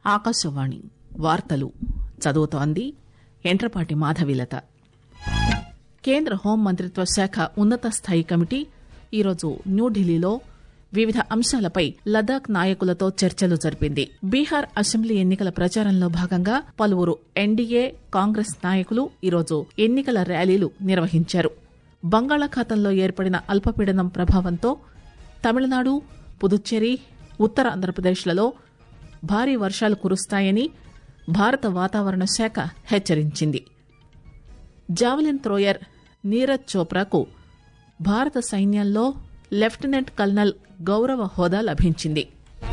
ఆకాశవాణి వార్తలు చదువుతోంది ఎంట్రపాటి మాధవిలత కేంద్ర హోం మంత్రిత్వ శాఖ ఉన్నత స్థాయి కమిటీ ఈరోజు న్యూఢిల్లీలో వివిధ అంశాలపై లదాఖ్ నాయకులతో చర్చలు జరిపింది బీహార్ అసెంబ్లీ ఎన్నికల ప్రచారంలో భాగంగా పలువురు ఎన్డీఏ కాంగ్రెస్ నాయకులు ఈరోజు ఎన్నికల ర్యాలీలు నిర్వహించారు బంగాళాఖాతంలో ఏర్పడిన అల్పపీడనం ప్రభావంతో తమిళనాడు పుదుచ్చేరి ఉత్తర ఆంధ్రప్రదేశ్లలో భారీ వర్షాలు కురుస్తాయని భారత వాతావరణ శాఖ హెచ్చరించింది జావెలిన్ థ్రోయర్ నీరజ్ చోప్రాకు భారత సైన్యంలో లెఫ్టినెంట్ కల్నల్ గౌరవ హోదా లభించింది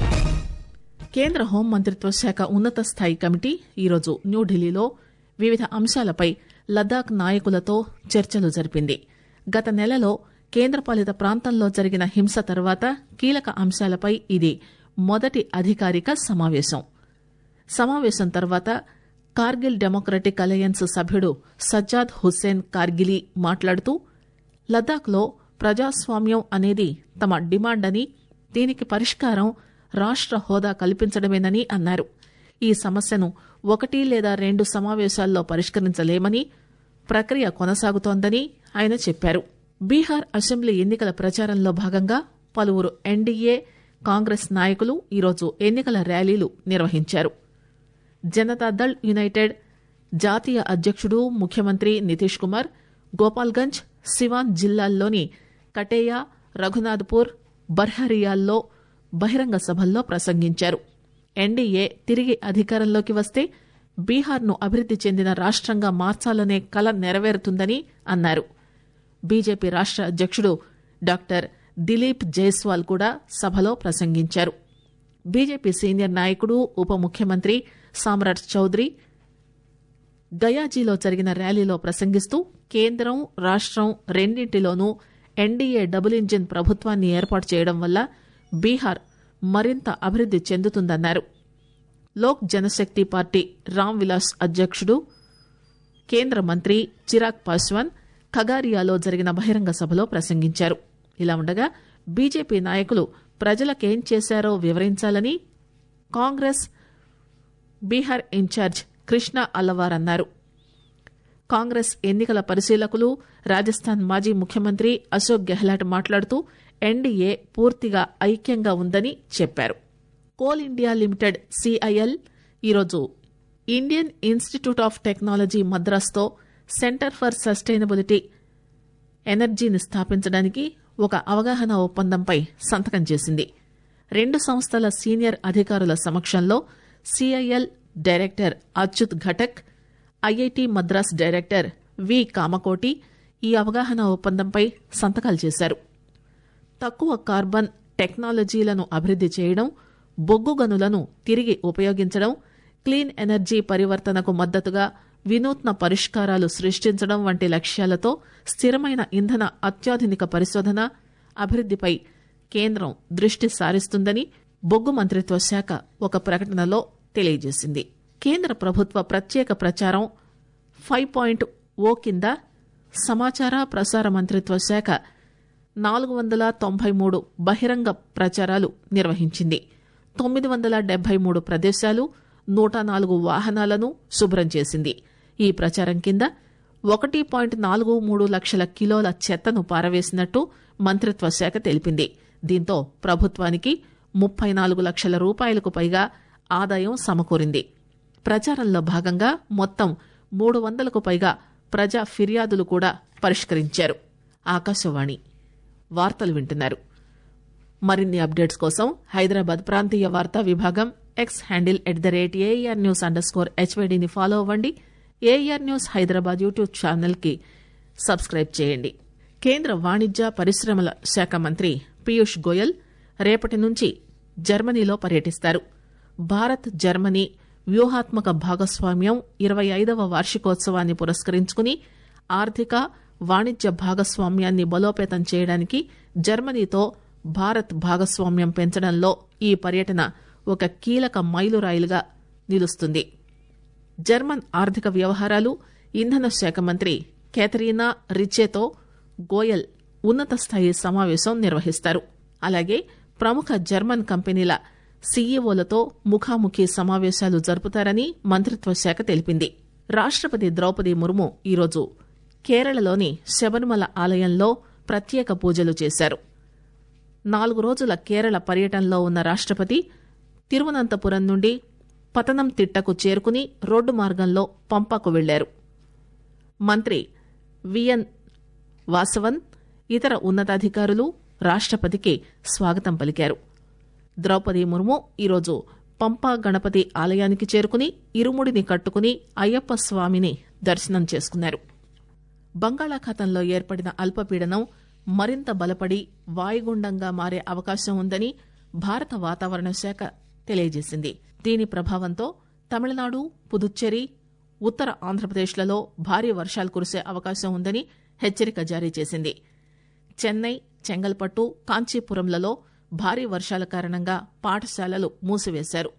కేంద్ర హోం మంత్రిత్వ శాఖ ఉన్నత స్థాయి కమిటీ ఈరోజు న్యూఢిల్లీలో వివిధ అంశాలపై లదాఖ్ నాయకులతో చర్చలు జరిపింది గత నెలలో కేంద్రపాలిత ప్రాంతంలో జరిగిన హింస తర్వాత కీలక అంశాలపై ఇది మొదటి అధికారిక సమావేశం సమావేశం తర్వాత కార్గిల్ డెమోక్రటిక్ అలయన్స్ సభ్యుడు సజ్జాద్ హుస్సేన్ కార్గిలీ మాట్లాడుతూ లదాఖ్లో ప్రజాస్వామ్యం అనేది తమ డిమాండ్ అని దీనికి పరిష్కారం రాష్ట్ర హోదా కల్పించడమేనని అన్నారు ఈ సమస్యను ఒకటి లేదా రెండు సమావేశాల్లో పరిష్కరించలేమని ప్రక్రియ కొనసాగుతోందని ఆయన చెప్పారు బీహార్ అసెంబ్లీ ఎన్నికల ప్రచారంలో భాగంగా పలువురు ఎన్డీఏ కాంగ్రెస్ నాయకులు ఈరోజు ఎన్నికల ర్యాలీలు నిర్వహించారు జనతాదళ్ యునైటెడ్ జాతీయ అధ్యక్షుడు ముఖ్యమంత్రి నితీష్ కుమార్ గోపాల్గంజ్ సివాన్ జిల్లాల్లోని కటేయా రఘునాథ్పూర్ బర్హరియాల్లో బహిరంగ సభల్లో ప్రసంగించారు ఎన్డీఏ తిరిగి అధికారంలోకి వస్తే బీహార్ను అభివృద్ది చెందిన రాష్ట్రంగా మార్చాలనే కల నెరవేరుతుందని అన్నారు బీజేపీ రాష్ట్ర అధ్యక్షుడు డాక్టర్ దిలీప్ జైస్వాల్ కూడా సభలో ప్రసంగించారు బీజేపీ సీనియర్ నాయకుడు ఉప ముఖ్యమంత్రి సామ్రాట్ చౌదరి గయాజీలో జరిగిన ర్యాలీలో ప్రసంగిస్తూ కేంద్రం రాష్ట్రం రెండింటిలోనూ ఎన్డీఏ డబుల్ ఇంజిన్ ప్రభుత్వాన్ని ఏర్పాటు చేయడం వల్ల బీహార్ మరింత అభివృద్ది చెందుతుందన్నారు లోక్ జనశక్తి పార్టీ రామ్ విలాస్ అధ్యక్షుడు కేంద్ర మంత్రి చిరాగ్ పాస్వాన్ ఖగారియాలో జరిగిన బహిరంగ సభలో ప్రసంగించారు ఇలా ఉండగా బీజేపీ నాయకులు ప్రజలకేం చేశారో వివరించాలని కాంగ్రెస్ బీహార్ ఇన్ఛార్జ్ కృష్ణ అల్లవార్ అన్నారు కాంగ్రెస్ ఎన్నికల పరిశీలకులు రాజస్థాన్ మాజీ ముఖ్యమంత్రి అశోక్ గెహ్లాట్ మాట్లాడుతూ ఎన్డీఏ పూర్తిగా ఐక్యంగా ఉందని చెప్పారు కోల్ ఇండియా లిమిటెడ్ సిఐఎల్ ఈరోజు ఇండియన్ ఇన్స్టిట్యూట్ ఆఫ్ టెక్నాలజీ మద్రాస్తో సెంటర్ ఫర్ సస్టైనబిలిటీ ఎనర్జీని స్థాపించడానికి ఒక అవగాహన ఒప్పందంపై సంతకం చేసింది రెండు సంస్థల సీనియర్ అధికారుల సమక్షంలో CIL director Achyut Ghatak IIT Madras director V Kamakoti ఈ అవగాహన ఒప్పందంపై సంతకాలు చేశారు తక్కువ కార్బన్ టెక్నాలజీలను అభివృద్ది చేయడం బొగ్గు గనులను తిరిగి ఉపయోగించడం క్లీన్ ఎనర్జీ పరివర్తనకు మద్దతుగా వినూత్న పరిష్కారాలు సృష్టించడం వంటి లక్ష్యాలతో స్థిరమైన ఇంధన అత్యాధునిక పరిశోధన అభివృద్దిపై కేంద్రం దృష్టి సారిస్తుందని బొగ్గు మంత్రిత్వ శాఖ ఒక ప్రకటనలో తెలియజేసింది కేంద్ర ప్రభుత్వ ప్రత్యేక ప్రచారం ఫైవ్ పాయింట్ ఓ కింద సమాచార ప్రసార మంత్రిత్వ శాఖ నాలుగు వందల తొంభై మూడు బహిరంగ ప్రచారాలు నిర్వహించింది తొమ్మిది వందల డెబ్బై మూడు ప్రదేశాలు నూట నాలుగు వాహనాలను శుభ్రం చేసింది ఈ ప్రచారం కింద ఒకటి పాయింట్ నాలుగు మూడు లక్షల కిలోల చెత్తను పారవేసినట్టు మంత్రిత్వ శాఖ తెలిపింది దీంతో ప్రభుత్వానికి ముప్పై నాలుగు లక్షల రూపాయలకు పైగా ఆదాయం సమకూరింది ప్రచారంలో భాగంగా మొత్తం మూడు వందలకు పైగా ప్రజా ఫిర్యాదులు కూడా పరిష్కరించారు ఆకాశవాణి వార్తలు వింటున్నారు మరిన్ని అప్డేట్స్ కోసం హైదరాబాద్ ప్రాంతీయ వార్తా విభాగం X handle at the rate AR news underscore స్కోర్ హెచ్వైడీని ఫాలో అవ్వండి AR news Hyderabad YouTube channel కి సబ్స్క్రైబ్ చేయండి కేంద్ర వాణిజ్య పరిశ్రమల శాఖ మంత్రి పీయూష్ గోయల్ రేపటి నుంచి జర్మనీలో పర్యటిస్తారు భారత్ జర్మనీ వ్యూహాత్మక భాగస్వామ్యం ఇరవై ఐదవ వార్షికోత్సవాన్ని పురస్కరించుకుని ఆర్థిక వాణిజ్య భాగస్వామ్యాన్ని బలోపేతం చేయడానికి జర్మనీతో భారత్ భాగస్వామ్యం పెంచడంలో ఈ పర్యటన ఒక కీలక మైలురాయిలుగా నిలుస్తుంది జర్మన్ ఆర్థిక వ్యవహారాలు ఇంధన శాఖ మంత్రి కేథరీనా రిచేతో గోయల్ ఉన్నత స్థాయి సమావేశం నిర్వహిస్తారు అలాగే ప్రముఖ జర్మన్ కంపెనీల సీఈఓలతో ముఖాముఖి సమావేశాలు జరుపుతారని మంత్రిత్వ శాఖ తెలిపింది రాష్టపతి ద్రౌపది ముర్ము ఈరోజు కేరళలోని శబరిమల ఆలయంలో ప్రత్యేక పూజలు చేశారు నాలుగు రోజుల కేరళ పర్యటనలో ఉన్న రాష్టపతి తిరువనంతపురం నుండి పతనంతిట్టకు చేరుకుని రోడ్డు మార్గంలో పంపాకు వెళ్లారు మంత్రి విఎన్ వాసవన్ ఇతర ఉన్నతాధికారులు రాష్టపతికి స్వాగతం పలికారు ద్రౌపది ముర్ము ఈరోజు పంపా గణపతి ఆలయానికి చేరుకుని ఇరుముడిని కట్టుకుని అయ్యప్ప స్వామిని దర్శనం చేసుకున్నారు బంగాళాఖాతంలో ఏర్పడిన అల్పపీడనం మరింత బలపడి వాయుగుండంగా మారే అవకాశం ఉందని భారత వాతావరణ శాఖ తెలియజేసింది దీని ప్రభావంతో తమిళనాడు పుదుచ్చేరి ఉత్తర ఆంధ్రప్రదేశ్లలో భారీ వర్షాలు కురిసే అవకాశం ఉందని హెచ్చరిక జారీ చేసింది చెన్నై చెంగల్పట్టు కాంచీపురంలలో భారీ వర్షాల కారణంగా పాఠశాలలు మూసివేశారు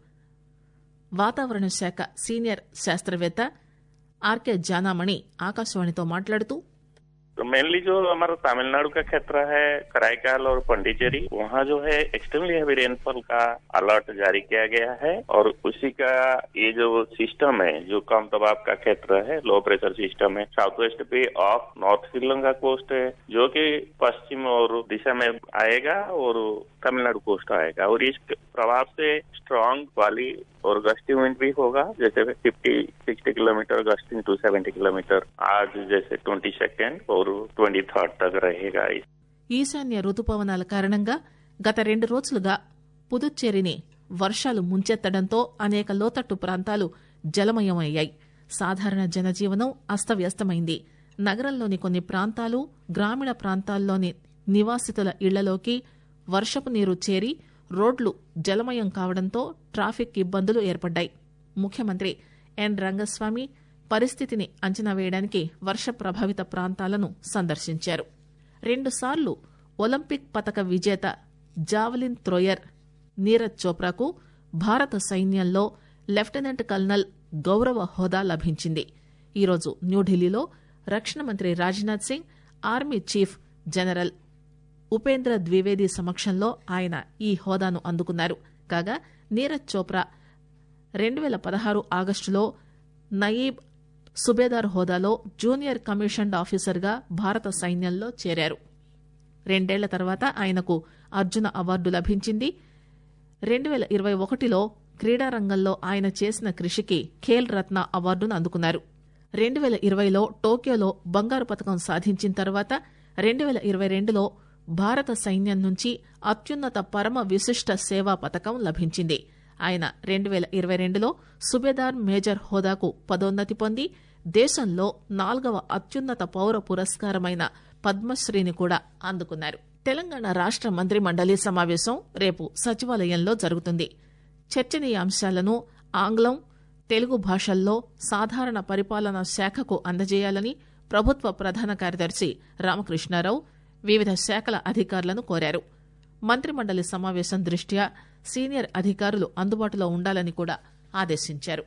వాతావరణ శాఖ సీనియర్ శాస్త్రవేత్త ఆర్కే జానామణి ఆకాశవాణితో మాట్లాడుతూ तो मेनली जो हमारा तमिलनाडु का क्षेत्र है कराईकाल और पंडिचेरी वहाँ जो है एक्सट्रीमली हैवी रेनफॉल का अलर्ट जारी किया गया है और उसी का ये जो सिस्टम है जो कम दबाव का क्षेत्र है लो प्रेशर सिस्टम है साउथ वेस्ट पे ऑफ नॉर्थ श्रीलंका कोस्ट है जो कि पश्चिम और दिशा में आएगा और तमिलनाडु कोस्ट आएगा और इस प्रभाव से स्ट्रांग वाली और गस्टी विंड भी होगा जैसे 50 60 किलोमीटर गस्टिंग टू 70 किलोमीटर आज जैसे 20 सेकेंड और 23 तक रहेगा ఈశాన్య రుతుపవనాల కారణంగా గత రెండు రోజులుగా పుదుచ్చేరిని వర్షాలు ముంచెత్తడంతో అనేక లోతట్టు ప్రాంతాలు జలమయమయ్యాయి సాధారణ జనజీవనం అస్తవ్యస్తమైంది నగరంలోని కొన్ని ప్రాంతాలు గ్రామీణ ప్రాంతాల్లోని నివాసితుల ఇళ్లలోకి వర్షపు నీరు చేరి రోడ్లు జలమయం కావడంతో ట్రాఫిక్ ఇబ్బందులు ఏర్పడ్డాయి ముఖ్యమంత్రి ఎన్ రంగస్వామి పరిస్థితిని అంచనా వేయడానికి వర్ష ప్రభావిత ప్రాంతాలను సందర్శించారు రెండుసార్లు ఒలింపిక్ పతక విజేత జావలిన్ థ్రోయర్ నీరజ్ చోప్రాకు భారత సైన్యంలో లెఫ్టినెంట్ కల్నల్ గౌరవ హోదా లభించింది ఈరోజు న్యూఢిల్లీలో రక్షణ మంత్రి Rajnath Singh army chief general Upendra Dwivedi సమక్షంలో ఆయన ఈ హోదాను అందుకున్నారు కాగా నీరజ్ చోప్రా రెండు వేల పదహారు ఆగస్టులో నయీబ్ సుబేదార్ హోదాలో జూనియర్ కమిషన్డ్ ఆఫీసర్గా భారత సైన్యంలో చేరారు రెండేళ్ల తర్వాత ఆయనకు అర్జున అవార్డు లభించింది రెండు వేల ఇరవై ఒకటిలో క్రీడారంగంలో ఆయన చేసిన కృషికి ఖేల్ రత్న అవార్డును అందుకున్నారు రెండు వేల ఇరవైలో టోక్యోలో బంగారు పథకం సాధించిన తర్వాత రెండు వేల ఇరవై రెండులో భారత సైన్యం నుంచి అత్యున్నత పరమ విశిష్ట సేవా పథకం లభించింది ఆయన రెండు వేల ఇరవై రెండులో సుబేదార్ మేజర్ హోదాకు పదోన్నతి పొంది దేశంలో నాల్గవ అత్యున్నత పౌర పురస్కారమైన పద్మశ్రీని కూడా అందుకున్నారు తెలంగాణ రాష్ట మంత్రి మండలి సమావేశం రేపు సచివాలయంలో జరుగుతుంది చర్చనీయాంశాలను ఆంగ్లం తెలుగు భాషల్లో సాధారణ పరిపాలనా శాఖకు అందజేయాలని ప్రభుత్వ ప్రధాన కార్యదర్శి రామకృష్ణారావు వివిధ శాఖల అధికారులను కోరారు మంత్రిమండలి సమావేశం దృష్ట్యా సీనియర్ అధికారులు అందుబాటులో ఉండాలని కూడా ఆదేశించారు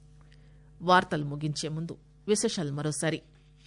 వార్తలు ముగించే ముందు విశేషాలు మరోసారి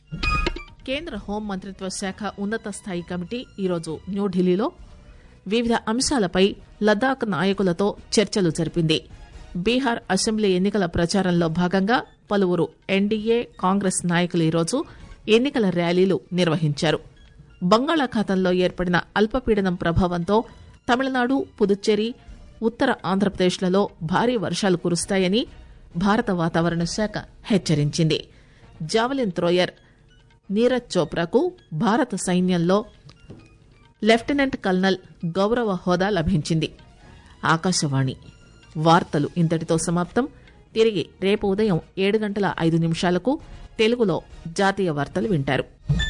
కేంద్ర హోం మంత్రిత్వ శాఖ ఉన్నత స్థాయి కమిటీ ఈరోజు న్యూఢిల్లీలో వివిధ అంశాలపై లద్దాఖ్ నాయకులతో చర్చలు జరిపింది బీహార్ అసెంబ్లీ ఎన్నికల ప్రచారంలో భాగంగా పలువురు ఎన్డీఏ కాంగ్రెస్ నాయకులు ఈరోజు ఎన్నికల ర్యాలీలు నిర్వహించారు బంగాళాఖాతంలో ఏర్పడిన అల్పపీడనం ప్రభావంతో తమిళనాడు పుదుచ్చేరి ఉత్తర ఆంధ్రప్రదేశ్లలో భారీ వర్షాలు కురుస్తాయని భారత వాతావరణ శాఖ హెచ్చరించింది జావలిన్ థ్రోయర్ నీరజ్ చోప్రాకు భారత సైన్యంలో లెఫ్టినెంట్ కల్నల్ గౌరవ హోదా లభించింది ఆకాశవాణి వార్తలు ఇంతటితో సమాప్తం తిరిగి రేపు ఉదయం ఏడు గంటల ఐదు నిమిషాలకు తెలుగులో జాతీయ వార్తలు వింటారు